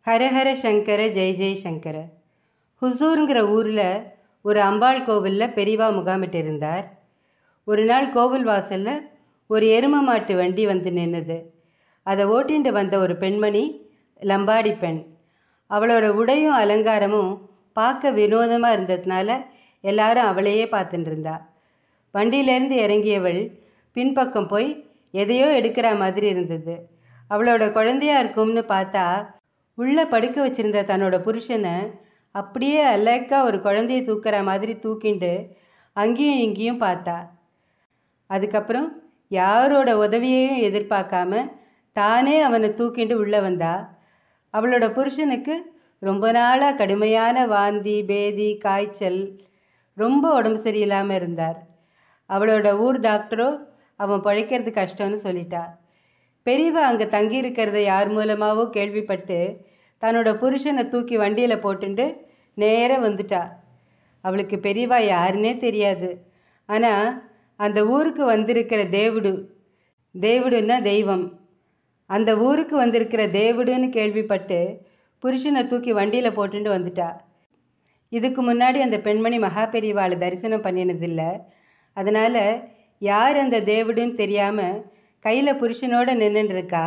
ஹரஹர சங்கர ஜெய் ஜெய் சங்கர ஹுசூருங்கிற ஊரில் ஒரு அம்பாள் கோவிலில் பெரியவா முகாமிட்டு இருந்தார் ஒரு நாள் கோவில் வாசலில் ஒரு எரும மாட்டு வண்டி வந்து நின்னுது அதை ஓட்டிண்டு வந்த ஒரு பெண்மணி லம்பாடி பெண் அவளோட உடையும் அலங்காரமும் பார்க்க வினோதமாக இருந்ததுனால எல்லாரும் அவளையே பார்த்துட்டு இருந்தா வண்டியிலேருந்து இறங்கியவள் பின்பக்கம் போய் எதையோ எடுக்கிற மாதிரி இருந்தது அவளோட குழந்தையா இருக்கும்னு பார்த்தா உள்ளே படுக்க வச்சிருந்த தன்னோட புருஷனை அப்படியே அலக்கா ஒரு குழந்தைய தூக்குற மாதிரி தூக்கிண்டு அங்கேயும் இங்கேயும் பார்த்தா அதுக்கப்புறம் யாரோட உதவியையும் எதிர்பார்க்காம தானே அவனை தூக்கிண்டு உள்ளே வந்தா அவளோட புருஷனுக்கு ரொம்ப நாளாக கடுமையான வாந்தி பேதி காய்ச்சல் ரொம்ப உடம்பு சரியில்லாமல் இருந்தார் அவளோட ஊர் டாக்டரோ அவன் பிழைக்கிறது கஷ்டம்னு சொல்லிட்டா பெரியவா அங்கே தங்கி இருக்கிறத யார் மூலமாவோ கேள்விப்பட்டு தன்னோட புருஷனை தூக்கி வண்டியில் போட்டுண்டு நேராக வந்துட்டா அவளுக்கு பெரியவா யாருன்னே தெரியாது ஆனால் அந்த ஊருக்கு வந்திருக்கிற தேவுடு தேவுடுன்னா தெய்வம் அந்த ஊருக்கு வந்திருக்கிற தேவுடுன்னு கேள்விப்பட்டு புருஷனை தூக்கி வண்டியில் போட்டுட்டு வந்துட்டா இதுக்கு முன்னாடி அந்த பெண்மணி மகா பெரியவாளை தரிசனம் பண்ணினதில்லை அதனால் யார் அந்த தேவுடுன்னு தெரியாமல் கையில் புருஷனோட நின்றுட்டு இருக்கா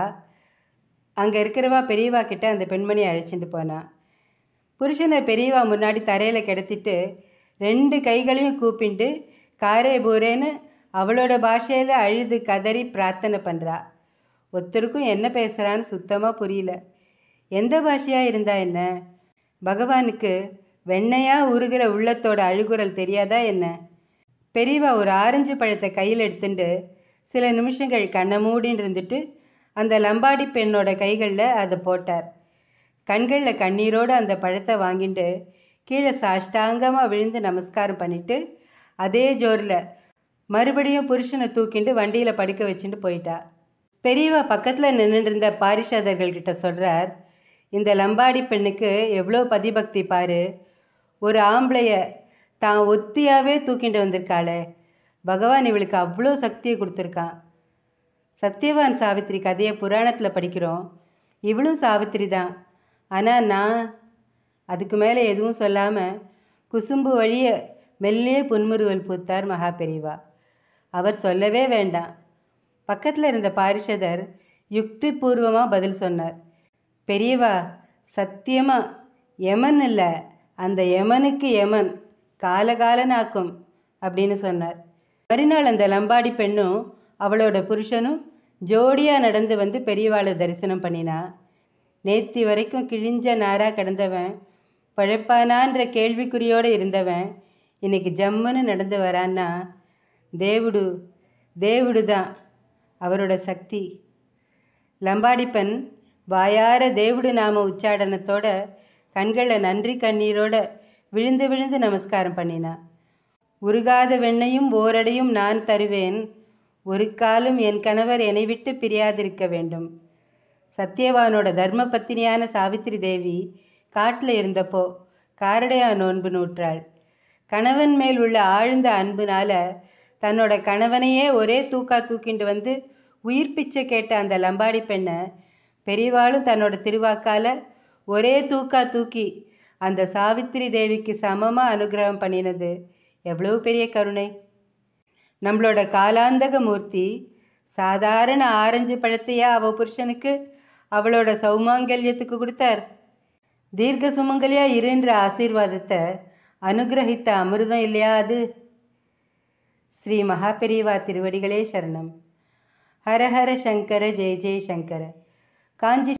அங்கே இருக்கிறவா பெரியவா கிட்ட அந்த பெண்மணி அழைச்சிட்டு போனா புருஷனை பெரியவா முன்னாடி தரையில் கிடத்திட்டு ரெண்டு கைகளையும் கூப்பிண்டு காரே பூரேன்னு அவளோட பாஷையில் அழுது கதறி பிரார்த்தனை பண்ணுறா ஒருத்தருக்கும் என்ன பேசுகிறான்னு சுத்தமாக புரியல எந்த பாஷையாக இருந்தா என்ன பகவானுக்கு வெண்ணையாக உருகிற உள்ளத்தோட அழுகுரல் தெரியாதா என்ன பெரியவா ஒரு ஆரஞ்சு பழத்தை கையில் எடுத்துட்டு சில நிமிஷங்கள் கண்ணை மூடின்னு இருந்துட்டு அந்த லம்பாடி பெண்ணோட கைகளில் அதை போட்டார் கண்களில் கண்ணீரோடு அந்த பழத்தை வாங்கிட்டு கீழே சாஷ்டாங்கமாக விழுந்து நமஸ்காரம் பண்ணிட்டு அதே ஜோரில் மறுபடியும் புருஷனை தூக்கிண்டு வண்டியில் படுக்க வச்சுட்டு போயிட்டா பெரியவா பக்கத்தில் நின்றுட்டு இருந்த பாரிஷாதர்கள்கிட்ட சொல்கிறார் இந்த லம்பாடி பெண்ணுக்கு எவ்வளோ பதிபக்தி பாரு ஒரு ஆம்பளைய தான் ஒத்தியாகவே தூக்கிட்டு வந்திருக்காளே பகவான் இவளுக்கு அவ்வளோ சக்தியை கொடுத்துருக்கான் சத்யவான் சாவித்திரி கதையை புராணத்தில் படிக்கிறோம் இவளும் சாவித்திரி தான் ஆனால் நான் அதுக்கு மேலே எதுவும் சொல்லாமல் குசும்பு வழிய மெல்லிய புன்முறுவல் பூத்தார் மகா பெரியவா அவர் சொல்லவே வேண்டாம் பக்கத்தில் இருந்த பாரிஷதர் யுக்தி பூர்வமாக பதில் சொன்னார் பெரியவா சத்தியமாக யமன் இல்லை அந்த யமனுக்கு யமன் காலகாலனாக்கும் அப்படின்னு சொன்னார் மறுநாள் அந்த லம்பாடி பெண்ணும் அவளோட புருஷனும் ஜோடியாக நடந்து வந்து பெரியவாளை தரிசனம் பண்ணினா நேத்தி வரைக்கும் கிழிஞ்ச நாராக கிடந்தவன் பழைப்பானான்ற கேள்விக்குறியோடு இருந்தவன் இன்னைக்கு ஜம்முன்னு நடந்து வரான்னா தேவுடு தேவுடு தான் அவரோட சக்தி லம்பாடிப்பன் வாயார தேவுடு நாம உச்சாடனத்தோட கண்களில் நன்றி கண்ணீரோட விழுந்து விழுந்து நமஸ்காரம் பண்ணினா உருகாத வெண்ணையும் ஓரடையும் நான் தருவேன் ஒரு காலம் என் கணவர் என்னை விட்டு பிரியாதிருக்க வேண்டும் சத்யவானோட தர்ம பத்தினியான சாவித்திரி தேவி காட்டில் இருந்தப்போ காரடையா நோன்பு நூற்றாள் கணவன் மேல் உள்ள ஆழ்ந்த அன்புனால தன்னோட கணவனையே ஒரே தூக்கா தூக்கிண்டு வந்து உயிர் பிச்சை கேட்ட அந்த லம்பாடி பெண்ணை பெரியவாளும் தன்னோட திருவாக்கால ஒரே தூக்கா தூக்கி அந்த சாவித்திரி தேவிக்கு சமமாக அனுகிரகம் பண்ணினது எவ்வளவு பெரிய கருணை நம்மளோட காலாந்தக மூர்த்தி சாதாரண ஆரஞ்சு பழத்தையா அவ புருஷனுக்கு அவளோட சௌமாங்கல்யத்துக்கு கொடுத்தார் தீர்க்க சுமங்கலியா இருன்ற ஆசீர்வாதத்தை அனுகிரகித்த அமிர்தம் இல்லையா அது ஸ்ரீ மகாபெரிவா திருவடிகளே சரணம் ஹர ஹர சங்கர ஜெய ஜெய சங்கர காஞ்சி